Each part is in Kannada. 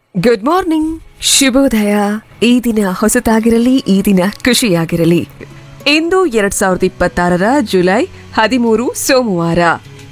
ಗುಡ್ ಮಾರ್ನಿಂಗ್ ಶುಭೋದಯ ಈ ದಿನ ಹೊಸತಾಗಿರಲಿ ಈ ದಿನ ಖುಷಿಯಾಗಿರಲಿ ಇಂದು ಎರಡ್ ಸಾವಿರದ ಇಪ್ಪತ್ತಾರರ ಜುಲೈ ಹದಿಮೂರು ಸೋಮವಾರ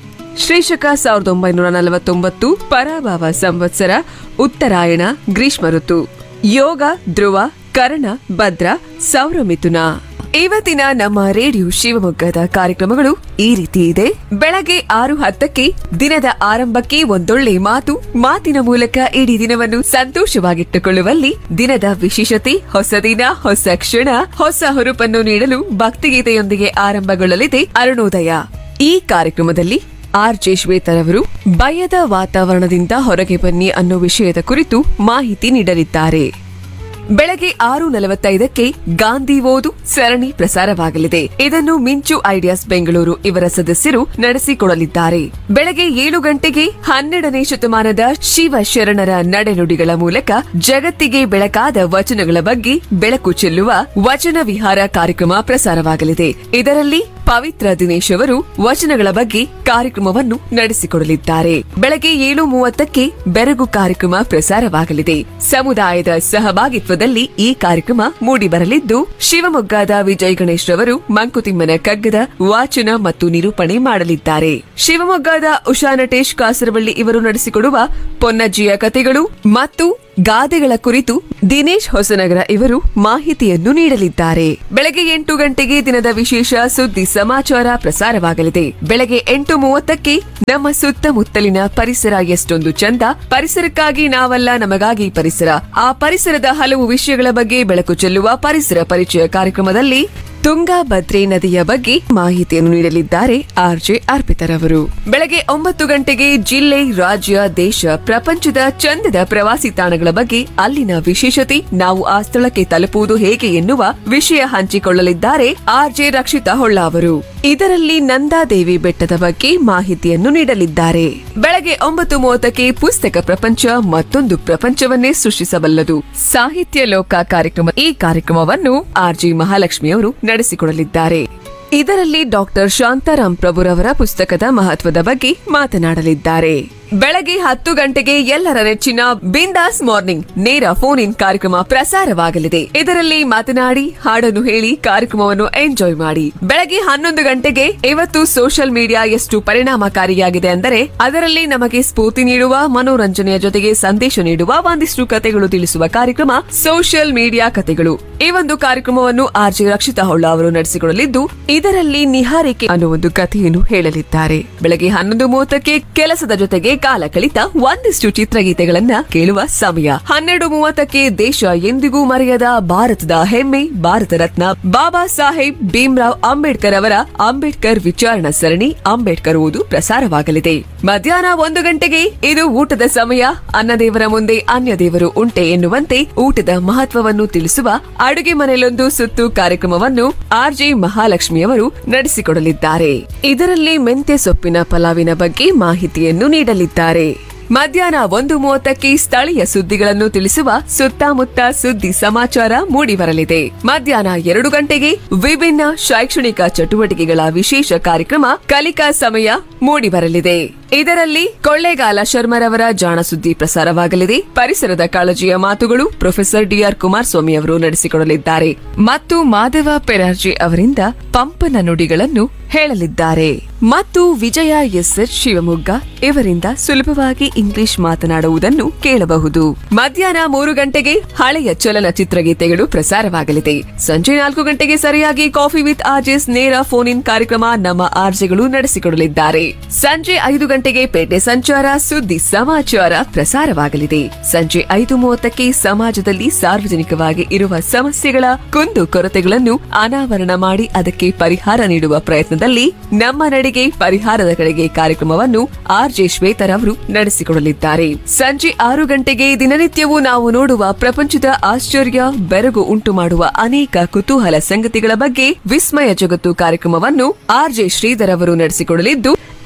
ಶ್ರೀಶಕ ಸಾವಿರದ ಒಂಬೈನೂರ ನಲವತ್ತೊಂಬತ್ತು ಪರಾಭಾವ ಸಂವತ್ಸರ ಉತ್ತರಾಯಣ ಗ್ರೀಷ್ಮ ಋತು ಯೋಗ ಧ್ರುವ ಕರ್ಣ ಭದ್ರ ಸೌರಮಿಥುನ ಇವತ್ತಿನ ನಮ್ಮ ರೇಡಿಯೋ ಶಿವಮೊಗ್ಗದ ಕಾರ್ಯಕ್ರಮಗಳು ಈ ರೀತಿ ಇದೆ ಬೆಳಗ್ಗೆ ಆರು ಹತ್ತಕ್ಕೆ ದಿನದ ಆರಂಭಕ್ಕೆ ಒಂದೊಳ್ಳೆ ಮಾತು ಮಾತಿನ ಮೂಲಕ ಇಡೀ ದಿನವನ್ನು ಸಂತೋಷವಾಗಿಟ್ಟುಕೊಳ್ಳುವಲ್ಲಿ ದಿನದ ವಿಶೇಷತೆ ಹೊಸ ದಿನ ಹೊಸ ಕ್ಷಣ ಹೊಸ ಹುರುಪನ್ನು ನೀಡಲು ಭಕ್ತಿಗೀತೆಯೊಂದಿಗೆ ಆರಂಭಗೊಳ್ಳಲಿದೆ ಅರುಣೋದಯ ಈ ಕಾರ್ಯಕ್ರಮದಲ್ಲಿ ಆರ್ ಜೆ ಶ್ವೇತರವರು ಭಯದ ವಾತಾವರಣದಿಂದ ಹೊರಗೆ ಬನ್ನಿ ಅನ್ನೋ ವಿಷಯದ ಕುರಿತು ಮಾಹಿತಿ ನೀಡಲಿದ್ದಾರೆ ಬೆಳಗ್ಗೆ ಆರು ನಲವತ್ತೈದಕ್ಕೆ ಗಾಂಧಿ ಓದು ಸರಣಿ ಪ್ರಸಾರವಾಗಲಿದೆ ಇದನ್ನು ಮಿಂಚು ಐಡಿಯಾಸ್ ಬೆಂಗಳೂರು ಇವರ ಸದಸ್ಯರು ನಡೆಸಿಕೊಡಲಿದ್ದಾರೆ ಬೆಳಗ್ಗೆ ಏಳು ಗಂಟೆಗೆ ಹನ್ನೆರಡನೇ ಶತಮಾನದ ಶಿವ ಶರಣರ ನಡೆನುಡಿಗಳ ಮೂಲಕ ಜಗತ್ತಿಗೆ ಬೆಳಕಾದ ವಚನಗಳ ಬಗ್ಗೆ ಬೆಳಕು ಚೆಲ್ಲುವ ವಚನ ವಿಹಾರ ಕಾರ್ಯಕ್ರಮ ಪ್ರಸಾರವಾಗಲಿದೆ ಇದರಲ್ಲಿ ಪವಿತ್ರ ದಿನೇಶ್ ಅವರು ವಚನಗಳ ಬಗ್ಗೆ ಕಾರ್ಯಕ್ರಮವನ್ನು ನಡೆಸಿಕೊಡಲಿದ್ದಾರೆ ಬೆಳಗ್ಗೆ ಏಳು ಮೂವತ್ತಕ್ಕೆ ಬೆರಗು ಕಾರ್ಯಕ್ರಮ ಪ್ರಸಾರವಾಗಲಿದೆ ಸಮುದಾಯದ ಸಹಭಾಗಿತ್ವದಲ್ಲಿ ಈ ಕಾರ್ಯಕ್ರಮ ಮೂಡಿಬರಲಿದ್ದು ಶಿವಮೊಗ್ಗದ ವಿಜಯ್ ಗಣೇಶ್ ರವರು ಮಂಕುತಿಮ್ಮನ ಕಗ್ಗದ ವಾಚನ ಮತ್ತು ನಿರೂಪಣೆ ಮಾಡಲಿದ್ದಾರೆ ಶಿವಮೊಗ್ಗದ ಉಷಾ ನಟೇಶ್ ಕಾಸರವಳ್ಳಿ ಇವರು ನಡೆಸಿಕೊಡುವ ಪೊನ್ನಜ್ಜಿಯ ಕಥೆಗಳು ಮತ್ತು ಗಾದೆಗಳ ಕುರಿತು ದಿನೇಶ್ ಹೊಸನಗರ ಇವರು ಮಾಹಿತಿಯನ್ನು ನೀಡಲಿದ್ದಾರೆ ಬೆಳಗ್ಗೆ ಎಂಟು ಗಂಟೆಗೆ ದಿನದ ವಿಶೇಷ ಸುದ್ದಿ ಸಮಾಚಾರ ಪ್ರಸಾರವಾಗಲಿದೆ ಬೆಳಗ್ಗೆ ಎಂಟು ಮೂವತ್ತಕ್ಕೆ ನಮ್ಮ ಸುತ್ತಮುತ್ತಲಿನ ಪರಿಸರ ಎಷ್ಟೊಂದು ಚಂದ ಪರಿಸರಕ್ಕಾಗಿ ನಾವಲ್ಲ ನಮಗಾಗಿ ಪರಿಸರ ಆ ಪರಿಸರದ ಹಲವು ವಿಷಯಗಳ ಬಗ್ಗೆ ಬೆಳಕು ಚೆಲ್ಲುವ ಪರಿಸರ ಪರಿಚಯ ಕಾರ್ಯಕ್ರಮದಲ್ಲಿ ತುಂಗಾಭದ್ರೆ ನದಿಯ ಬಗ್ಗೆ ಮಾಹಿತಿಯನ್ನು ನೀಡಲಿದ್ದಾರೆ ಆರ್ಜೆ ಅರ್ಪಿತರವರು ಬೆಳಗ್ಗೆ ಒಂಬತ್ತು ಗಂಟೆಗೆ ಜಿಲ್ಲೆ ರಾಜ್ಯ ದೇಶ ಪ್ರಪಂಚದ ಚಂದದ ಪ್ರವಾಸಿ ತಾಣಗಳ ಬಗ್ಗೆ ಅಲ್ಲಿನ ವಿಶೇಷತೆ ನಾವು ಆ ಸ್ಥಳಕ್ಕೆ ತಲುಪುವುದು ಹೇಗೆ ಎನ್ನುವ ವಿಷಯ ಹಂಚಿಕೊಳ್ಳಲಿದ್ದಾರೆ ಆರ್ಜೆ ರಕ್ಷಿತಾ ಹೊಳ್ಳ ಅವರು ಇದರಲ್ಲಿ ನಂದಾದೇವಿ ಬೆಟ್ಟದ ಬಗ್ಗೆ ಮಾಹಿತಿಯನ್ನು ನೀಡಲಿದ್ದಾರೆ ಬೆಳಗ್ಗೆ ಒಂಬತ್ತು ಮೂವತ್ತಕ್ಕೆ ಪುಸ್ತಕ ಪ್ರಪಂಚ ಮತ್ತೊಂದು ಪ್ರಪಂಚವನ್ನೇ ಸೃಷ್ಟಿಸಬಲ್ಲದು ಸಾಹಿತ್ಯ ಲೋಕ ಕಾರ್ಯಕ್ರಮ ಈ ಕಾರ್ಯಕ್ರಮವನ್ನು ಆರ್ಜಿ ಮಹಾಲಕ್ಷ್ಮಿ ಅವರು ನಡೆಸಿಕೊಡಲಿದ್ದಾರೆ ಇದರಲ್ಲಿ ಡಾಕ್ಟರ್ ಶಾಂತಾರಾಮ್ ಪ್ರಭುರವರ ಪುಸ್ತಕದ ಮಹತ್ವದ ಬಗ್ಗೆ ಮಾತನಾಡಲಿದ್ದಾರೆ ಬೆಳಗ್ಗೆ ಹತ್ತು ಗಂಟೆಗೆ ಎಲ್ಲರ ನೆಚ್ಚಿನ ಬಿಂದಾಸ್ ಮಾರ್ನಿಂಗ್ ನೇರ ಫೋನ್ ಇನ್ ಕಾರ್ಯಕ್ರಮ ಪ್ರಸಾರವಾಗಲಿದೆ ಇದರಲ್ಲಿ ಮಾತನಾಡಿ ಹಾಡನ್ನು ಹೇಳಿ ಕಾರ್ಯಕ್ರಮವನ್ನು ಎಂಜಾಯ್ ಮಾಡಿ ಬೆಳಗ್ಗೆ ಹನ್ನೊಂದು ಗಂಟೆಗೆ ಇವತ್ತು ಸೋಷಿಯಲ್ ಮೀಡಿಯಾ ಎಷ್ಟು ಪರಿಣಾಮಕಾರಿಯಾಗಿದೆ ಅಂದರೆ ಅದರಲ್ಲಿ ನಮಗೆ ಸ್ಫೂರ್ತಿ ನೀಡುವ ಮನೋರಂಜನೆಯ ಜೊತೆಗೆ ಸಂದೇಶ ನೀಡುವ ಒಂದಿಷ್ಟು ಕತೆಗಳು ತಿಳಿಸುವ ಕಾರ್ಯಕ್ರಮ ಸೋಷಿಯಲ್ ಮೀಡಿಯಾ ಕತೆಗಳು ಈ ಒಂದು ಕಾರ್ಯಕ್ರಮವನ್ನು ಆರ್ ಜೆ ರಕ್ಷಿತಾ ಹೊಳ್ಳ ಅವರು ನಡೆಸಿಕೊಡಲಿದ್ದು ಇದರಲ್ಲಿ ನಿಹಾರಿಕೆ ಅನ್ನೋ ಒಂದು ಕಥೆಯನ್ನು ಹೇಳಲಿದ್ದಾರೆ ಬೆಳಗ್ಗೆ ಹನ್ನೊಂದು ಮೂವತ್ತಕ್ಕೆ ಕೆಲಸದ ಜೊತೆಗೆ ಕಾಲ ಕಳಿತ ಒಂದಿಷ್ಟು ಚಿತ್ರಗೀತೆಗಳನ್ನ ಕೇಳುವ ಸಮಯ ಹನ್ನೆರಡು ಮೂವತ್ತಕ್ಕೆ ದೇಶ ಎಂದಿಗೂ ಮರೆಯದ ಭಾರತದ ಹೆಮ್ಮೆ ಭಾರತ ರತ್ನ ಬಾಬಾ ಸಾಹೇಬ್ ಭೀಮ್ರಾವ್ ಅಂಬೇಡ್ಕರ್ ಅವರ ಅಂಬೇಡ್ಕರ್ ವಿಚಾರಣಾ ಸರಣಿ ಅಂಬೇಡ್ಕರ್ ಓದು ಪ್ರಸಾರವಾಗಲಿದೆ ಮಧ್ಯಾಹ್ನ ಒಂದು ಗಂಟೆಗೆ ಇದು ಊಟದ ಸಮಯ ಅನ್ನದೇವರ ಮುಂದೆ ಅನ್ಯ ದೇವರು ಉಂಟೆ ಎನ್ನುವಂತೆ ಊಟದ ಮಹತ್ವವನ್ನು ತಿಳಿಸುವ ಅಡುಗೆ ಮನೆಯಲ್ಲೊಂದು ಸುತ್ತು ಕಾರ್ಯಕ್ರಮವನ್ನು ಆರ್ಜೆ ಮಹಾಲಕ್ಷ್ಮಿ ಅವರು ನಡೆಸಿಕೊಡಲಿದ್ದಾರೆ ಇದರಲ್ಲಿ ಮೆಂತ್ಯ ಸೊಪ್ಪಿನ ಪಲಾವಿನ ಬಗ್ಗೆ ಮಾಹಿತಿಯನ್ನು ನೀಡಲಿದ್ದಾರೆ ಮಧ್ಯಾಹ್ನ ಒಂದು ಮೂವತ್ತಕ್ಕೆ ಸ್ಥಳೀಯ ಸುದ್ದಿಗಳನ್ನು ತಿಳಿಸುವ ಸುತ್ತಮುತ್ತ ಸುದ್ದಿ ಸಮಾಚಾರ ಮೂಡಿಬರಲಿದೆ ಮಧ್ಯಾಹ್ನ ಎರಡು ಗಂಟೆಗೆ ವಿಭಿನ್ನ ಶೈಕ್ಷಣಿಕ ಚಟುವಟಿಕೆಗಳ ವಿಶೇಷ ಕಾರ್ಯಕ್ರಮ ಕಲಿಕಾ ಸಮಯ ಮೂಡಿಬರಲಿದೆ ಇದರಲ್ಲಿ ಕೊಳ್ಳೇಗಾಲ ಶರ್ಮರವರ ಜಾಣ ಸುದ್ದಿ ಪ್ರಸಾರವಾಗಲಿದೆ ಪರಿಸರದ ಕಾಳಜಿಯ ಮಾತುಗಳು ಪ್ರೊಫೆಸರ್ ಡಿಆರ್ ಕುಮಾರಸ್ವಾಮಿ ಅವರು ನಡೆಸಿಕೊಡಲಿದ್ದಾರೆ ಮತ್ತು ಮಾಧವ ಪೆರಾರ್ಜಿ ಅವರಿಂದ ಪಂಪನ ನುಡಿಗಳನ್ನು ಹೇಳಲಿದ್ದಾರೆ ಮತ್ತು ವಿಜಯ ಎಸ್ಎಚ್ ಶಿವಮೊಗ್ಗ ಇವರಿಂದ ಸುಲಭವಾಗಿ ಇಂಗ್ಲಿಷ್ ಮಾತನಾಡುವುದನ್ನು ಕೇಳಬಹುದು ಮಧ್ಯಾಹ್ನ ಮೂರು ಗಂಟೆಗೆ ಹಳೆಯ ಚಲನಚಿತ್ರ ಗೀತೆಗಳು ಪ್ರಸಾರವಾಗಲಿದೆ ಸಂಜೆ ನಾಲ್ಕು ಗಂಟೆಗೆ ಸರಿಯಾಗಿ ಕಾಫಿ ವಿತ್ ಆರ್ಜೆಸ್ ನೇರ ಫೋನ್ ಇನ್ ಕಾರ್ಯಕ್ರಮ ನಮ್ಮ ಆರ್ಜೆಗಳು ನಡೆಸಿಕೊಡಲಿದ್ದಾರೆ ಸಂಜೆ ಐದು ಗಂಟೆಗೆ ಪೇಟೆ ಸಂಚಾರ ಸುದ್ದಿ ಸಮಾಚಾರ ಪ್ರಸಾರವಾಗಲಿದೆ ಸಂಜೆ ಐದು ಮೂವತ್ತಕ್ಕೆ ಸಮಾಜದಲ್ಲಿ ಸಾರ್ವಜನಿಕವಾಗಿ ಇರುವ ಸಮಸ್ಯೆಗಳ ಕುಂದು ಕೊರತೆಗಳನ್ನು ಅನಾವರಣ ಮಾಡಿ ಅದಕ್ಕೆ ಪರಿಹಾರ ನೀಡುವ ಪ್ರಯತ್ನದಲ್ಲಿ ನಮ್ಮ ನಡಿಗೆ ಪರಿಹಾರದ ಕಡೆಗೆ ಕಾರ್ಯಕ್ರಮವನ್ನು ಆರ್ ಜೆ ಶ್ವೇತರ್ ಅವರು ನಡೆಸಿಕೊಡಲಿದ್ದಾರೆ ಸಂಜೆ ಆರು ಗಂಟೆಗೆ ದಿನನಿತ್ಯವೂ ನಾವು ನೋಡುವ ಪ್ರಪಂಚದ ಆಶ್ಚರ್ಯ ಬೆರಗು ಉಂಟು ಮಾಡುವ ಅನೇಕ ಕುತೂಹಲ ಸಂಗತಿಗಳ ಬಗ್ಗೆ ವಿಸ್ಮಯ ಜಗತ್ತು ಕಾರ್ಯಕ್ರಮವನ್ನು ಆರ್ ಜೆ ಶ್ರೀಧರ್ ಅವರು ನಡೆಸಿಕೊಡಲಿದ್ದು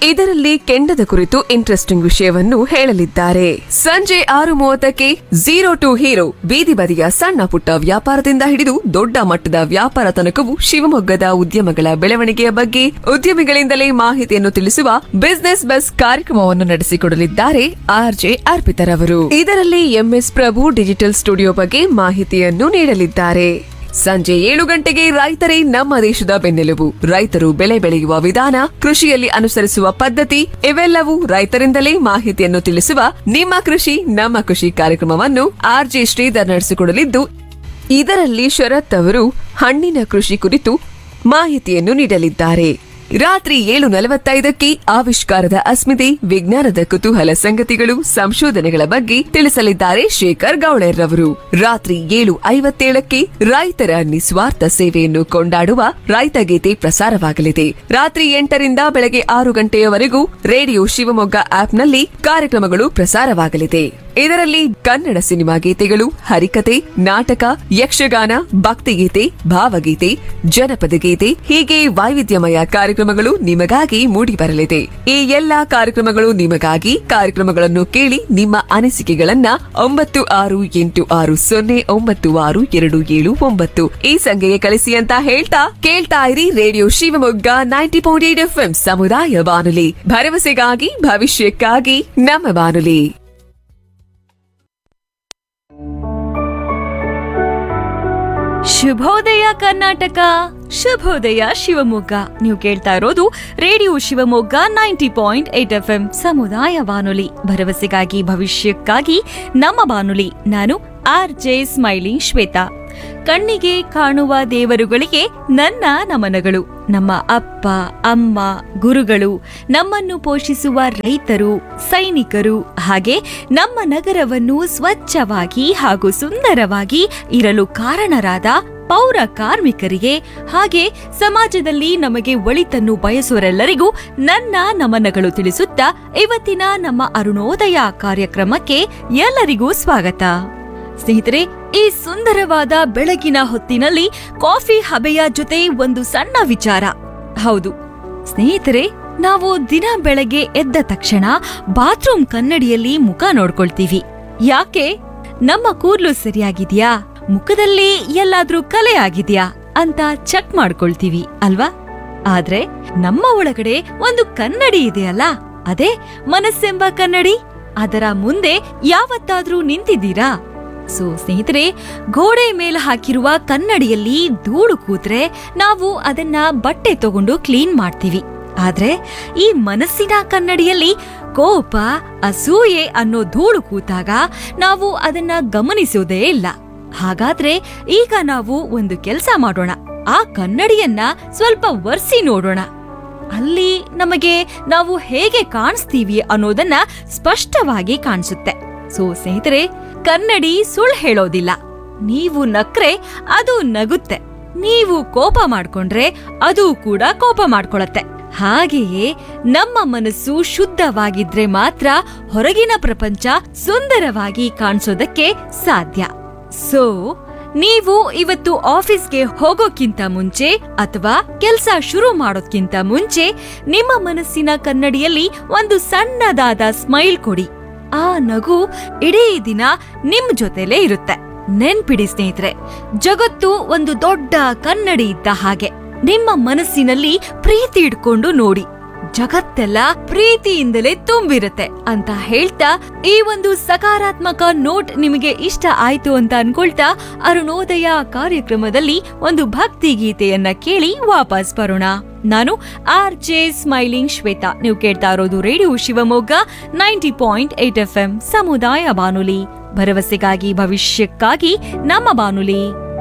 ಇದರಲ್ಲಿ ಕೆಂಡದ ಕುರಿತು ಇಂಟ್ರೆಸ್ಟಿಂಗ್ ವಿಷಯವನ್ನು ಹೇಳಲಿದ್ದಾರೆ ಸಂಜೆ ಆರು ಮೂವತ್ತಕ್ಕೆ ಝೀರೋ ಟು ಹೀರೋ ಬೀದಿ ಬದಿಯ ಸಣ್ಣ ಪುಟ್ಟ ವ್ಯಾಪಾರದಿಂದ ಹಿಡಿದು ದೊಡ್ಡ ಮಟ್ಟದ ವ್ಯಾಪಾರ ತನಕವು ಶಿವಮೊಗ್ಗದ ಉದ್ಯಮಗಳ ಬೆಳವಣಿಗೆಯ ಬಗ್ಗೆ ಉದ್ಯಮಿಗಳಿಂದಲೇ ಮಾಹಿತಿಯನ್ನು ತಿಳಿಸುವ ಬಿಸಿನೆಸ್ ಬಸ್ ಕಾರ್ಯಕ್ರಮವನ್ನು ನಡೆಸಿಕೊಡಲಿದ್ದಾರೆ ಆರ್ಜೆ ಅರ್ಪಿತರವರು ಇದರಲ್ಲಿ ಎಂಎಸ್ ಪ್ರಭು ಡಿಜಿಟಲ್ ಸ್ಟುಡಿಯೋ ಬಗ್ಗೆ ಮಾಹಿತಿಯನ್ನು ನೀಡಲಿದ್ದಾರೆ ಸಂಜೆ ಏಳು ಗಂಟೆಗೆ ರೈತರೇ ನಮ್ಮ ದೇಶದ ಬೆನ್ನೆಲುಬು ರೈತರು ಬೆಳೆ ಬೆಳೆಯುವ ವಿಧಾನ ಕೃಷಿಯಲ್ಲಿ ಅನುಸರಿಸುವ ಪದ್ಧತಿ ಇವೆಲ್ಲವೂ ರೈತರಿಂದಲೇ ಮಾಹಿತಿಯನ್ನು ತಿಳಿಸುವ ನಿಮ್ಮ ಕೃಷಿ ನಮ್ಮ ಕೃಷಿ ಕಾರ್ಯಕ್ರಮವನ್ನು ಆರ್ಜೆ ಶ್ರೀಧರ್ ನಡೆಸಿಕೊಡಲಿದ್ದು ಇದರಲ್ಲಿ ಶರತ್ ಅವರು ಹಣ್ಣಿನ ಕೃಷಿ ಕುರಿತು ಮಾಹಿತಿಯನ್ನು ನೀಡಲಿದ್ದಾರೆ ರಾತ್ರಿ ಏಳು ನಲವತ್ತೈದಕ್ಕೆ ಆವಿಷ್ಕಾರದ ಅಸ್ಮಿತೆ ವಿಜ್ಞಾನದ ಕುತೂಹಲ ಸಂಗತಿಗಳು ಸಂಶೋಧನೆಗಳ ಬಗ್ಗೆ ತಿಳಿಸಲಿದ್ದಾರೆ ಶೇಖರ್ ಗೌಳೆರ್ರವರು ರಾತ್ರಿ ಏಳು ಐವತ್ತೇಳಕ್ಕೆ ರೈತರ ನಿಸ್ವಾರ್ಥ ಸೇವೆಯನ್ನು ಕೊಂಡಾಡುವ ರೈತಗೀತೆ ಪ್ರಸಾರವಾಗಲಿದೆ ರಾತ್ರಿ ಎಂಟರಿಂದ ಬೆಳಗ್ಗೆ ಆರು ಗಂಟೆಯವರೆಗೂ ರೇಡಿಯೋ ಶಿವಮೊಗ್ಗ ಆಪ್ನಲ್ಲಿ ಕಾರ್ಯಕ್ರಮಗಳು ಪ್ರಸಾರವಾಗಲಿದೆ ಇದರಲ್ಲಿ ಕನ್ನಡ ಸಿನಿಮಾ ಗೀತೆಗಳು ಹರಿಕತೆ ನಾಟಕ ಯಕ್ಷಗಾನ ಭಕ್ತಿಗೀತೆ ಭಾವಗೀತೆ ಜನಪದ ಗೀತೆ ಹೀಗೆ ವೈವಿಧ್ಯಮಯ ಕಾರ್ಯಕ್ರಮಗಳು ನಿಮಗಾಗಿ ಮೂಡಿಬರಲಿದೆ ಈ ಎಲ್ಲಾ ಕಾರ್ಯಕ್ರಮಗಳು ನಿಮಗಾಗಿ ಕಾರ್ಯಕ್ರಮಗಳನ್ನು ಕೇಳಿ ನಿಮ್ಮ ಅನಿಸಿಕೆಗಳನ್ನ ಒಂಬತ್ತು ಆರು ಎಂಟು ಆರು ಸೊನ್ನೆ ಒಂಬತ್ತು ಆರು ಎರಡು ಏಳು ಒಂಬತ್ತು ಈ ಸಂಖ್ಯೆಗೆ ಕಳಿಸಿ ಅಂತ ಹೇಳ್ತಾ ಕೇಳ್ತಾ ಇರಿ radio Shivamogga ninety point eight F ಸಮುದಾಯ ಬಾನುಲಿ ಭರವಸೆಗಾಗಿ ಭವಿಷ್ಯಕ್ಕಾಗಿ ನಮ್ಮ ಬಾನುಲಿ ಶುಭೋದಯ ಕರ್ನಾಟಕ ಶುಭೋದಯ ಶಿವಮೊಗ್ಗ ನೀವು ಕೇಳ್ತಾ ಇರೋದು radio Shivamogga ninety point eight F M ಸಮುದಾಯ ಬಾನುಲಿ ಭರವಸೆಗಾಗಿ ಭವಿಷ್ಯಕ್ಕಾಗಿ ನಮ್ಮ ಬಾನುಲಿ ನಾನು ಆರ್ ಜೆ ಸ್ಮೈಲಿಂಗ್ ಶ್ವೇತಾ ಕಣ್ಣಿಗೆ ಕಾಣುವ ದೇವರುಗಳಿಗೆ ನನ್ನ ನಮನಗಳು ನಮ್ಮ ಅಪ್ಪ ಅಮ್ಮ ಗುರುಗಳು ನಮ್ಮನ್ನು ಪೋಷಿಸುವ ರೈತರು ಸೈನಿಕರು ಹಾಗೆ ನಮ್ಮ ನಗರವನ್ನು ಸ್ವಚ್ಛವಾಗಿ ಹಾಗೂ ಸುಂದರವಾಗಿ ಇರಲು ಕಾರಣರಾದ ಪೌರ ಕಾರ್ಮಿಕರಿಗೆ ಹಾಗೆ ಸಮಾಜದಲ್ಲಿ ನಮಗೆ ಒಳಿತನ್ನು ಬಯಸುವರೆಲ್ಲರಿಗೂ ನನ್ನ ನಮನಗಳು ತಿಳಿಸುತ್ತಾ ಇವತ್ತಿನ ನಮ್ಮ ಅರುಣೋದಯ ಕಾರ್ಯಕ್ರಮಕ್ಕೆ ಎಲ್ಲರಿಗೂ ಸ್ವಾಗತ ಸ್ನೇಹಿತರೆ ಈ ಸುಂದರವಾದ ಬೆಳಗಿನ ಹೊತ್ತಿನಲ್ಲಿ ಕಾಫಿ ಹಬೆಯ ಜೊತೆ ಒಂದು ಸಣ್ಣ ವಿಚಾರ ಹೌದು ಸ್ನೇಹಿತರೆ ನಾವು ದಿನ ಬೆಳಗ್ಗೆ ಎದ್ದ ತಕ್ಷಣ ಬಾತ್ರೂಮ್ ಕನ್ನಡಿಯಲ್ಲಿ ಮುಖ ನೋಡ್ಕೊಳ್ತೀವಿ ಯಾಕೆ ನಮ್ಮ ಕೂರ್ಲು ಸರಿಯಾಗಿದ್ಯಾ ಮುಖದಲ್ಲಿ ಎಲ್ಲಾದ್ರೂ ಕಲೆ ಆಗಿದ್ಯಾ ಅಂತ ಚೆಕ್ ಮಾಡ್ಕೊಳ್ತೀವಿ ಅಲ್ವಾ ಆದ್ರೆ ನಮ್ಮ ಒಳಗಡೆ ಒಂದು ಕನ್ನಡಿ ಇದೆಯಲ್ಲ ಅದೇ ಮನಸ್ಸೆಂಬ ಕನ್ನಡಿ ಅದರ ಮುಂದೆ ಯಾವತ್ತಾದ್ರೂ ನಿಂತಿದ್ದೀರಾ ಸೊ ಸ್ನೇಹಿತರೆ ಗೋಡೆ ಮೇಲೆ ಹಾಕಿರುವ ಕನ್ನಡಿಯಲ್ಲಿ ಧೂಳು ಕೂತ್ರೆ ನಾವು ಅದನ್ನ ಬಟ್ಟೆ ತಗೊಂಡು ಕ್ಲೀನ್ ಮಾಡ್ತೀವಿ ಆದ್ರೆ ಈ ಮನಸ್ಸಿನ ಕನ್ನಡಿಯಲ್ಲಿ ಕೋಪ ಅಸೂಯೆ ಅನ್ನೋ ಧೂಳು ಕೂತಾಗ ನಾವು ಅದನ್ನ ಗಮನಿಸೋದೇ ಇಲ್ಲ ಹಾಗಾದ್ರೆ ಈಗ ನಾವು ಒಂದು ಕೆಲಸ ಮಾಡೋಣ ಆ ಕನ್ನಡಿಯನ್ನ ಸ್ವಲ್ಪ ಒರ್ಸಿ ನೋಡೋಣ ಅಲ್ಲಿ ನಮಗೆ ನಾವು ಹೇಗೆ ಕಾಣಿಸ್ತೀವಿ ಅನ್ನೋದನ್ನ ಸ್ಪಷ್ಟವಾಗಿ ಕಾಣಿಸುತ್ತೆ ಸೊ ಸ್ನೇಹಿತರೆ ಕನ್ನಡಿ ಸುಳ್ಳು ಹೇಳೋದಿಲ್ಲ ನೀವು ನಕ್ರೆ ಅದು ನಗುತ್ತೆ ನೀವು ಕೋಪ ಮಾಡ್ಕೊಂಡ್ರೆ ಅದು ಕೂಡ ಕೋಪ ಮಾಡ್ಕೊಳತ್ತೆ ಹಾಗೆಯೇ ನಮ್ಮ ಮನಸ್ಸು ಶುದ್ಧವಾಗಿದ್ರೆ ಮಾತ್ರ ಹೊರಗಿನ ಪ್ರಪಂಚ ಸುಂದರವಾಗಿ ಕಾಣಿಸೋದಕ್ಕೆ ಸಾಧ್ಯ ಸೊ ನೀವು ಇವತ್ತು ಆಫೀಸ್ಗೆ ಹೋಗೋಕ್ಕಿಂತ ಮುಂಚೆ ಅಥವಾ ಕೆಲಸ ಶುರು ಮಾಡೋದ್ಕಿಂತ ಮುಂಚೆ ನಿಮ್ಮ ಮನಸ್ಸಿನ ಕನ್ನಡಿಯಲ್ಲಿ ಒಂದು ಸಣ್ಣದಾದ ಸ್ಮೈಲ್ ಕೊಡಿ ಆ ನಗು ಇಡೀ ದಿನ ನಿಮ್ ಜೊತೆಲೇ ಇರುತ್ತೆ ನೆನ್ಪಿಡಿ ಸ್ನೇಹಿತರೆ ಜಗತ್ತು ಒಂದು ದೊಡ್ಡ ಕನ್ನಡಿ ಇದ್ದ ಹಾಗೆ ನಿಮ್ಮ ಮನಸ್ಸಿನಲ್ಲಿ ಪ್ರೀತಿ ಇಟ್ಕೊಂಡು ನೋಡಿ ಜಗತ್ತೆಲ್ಲ ಪ್ರೀತಿಯಿಂದಲೇ ತುಂಬಿರುತ್ತೆ ಅಂತ ಹೇಳ್ತಾ ಈ ಒಂದು ಸಕಾರಾತ್ಮಕ ನೋಟ್ ನಿಮಗೆ ಇಷ್ಟ ಆಯ್ತು ಅಂತ ಅನ್ಕೊಳ್ತಾ ಅರುಣೋದಯ ಕಾರ್ಯಕ್ರಮದಲ್ಲಿ ಒಂದು ಭಕ್ತಿ ಗೀತೆಯನ್ನ ಕೇಳಿ ವಾಪಸ್ ಬರೋಣ ನಾನು ಆರ್ ಜೆ ಸ್ಮೈಲಿಂಗ್ ಶ್ವೇತಾ ನೀವು ಕೇಳ್ತಾ ಇರೋದು radio Shivamogga ninety point eight F M ಸಮುದಾಯ ಬಾನುಲಿ ಭರವಸೆಗಾಗಿ ಭವಿಷ್ಯಕ್ಕಾಗಿ ನಮ್ಮ ಬಾನುಲಿ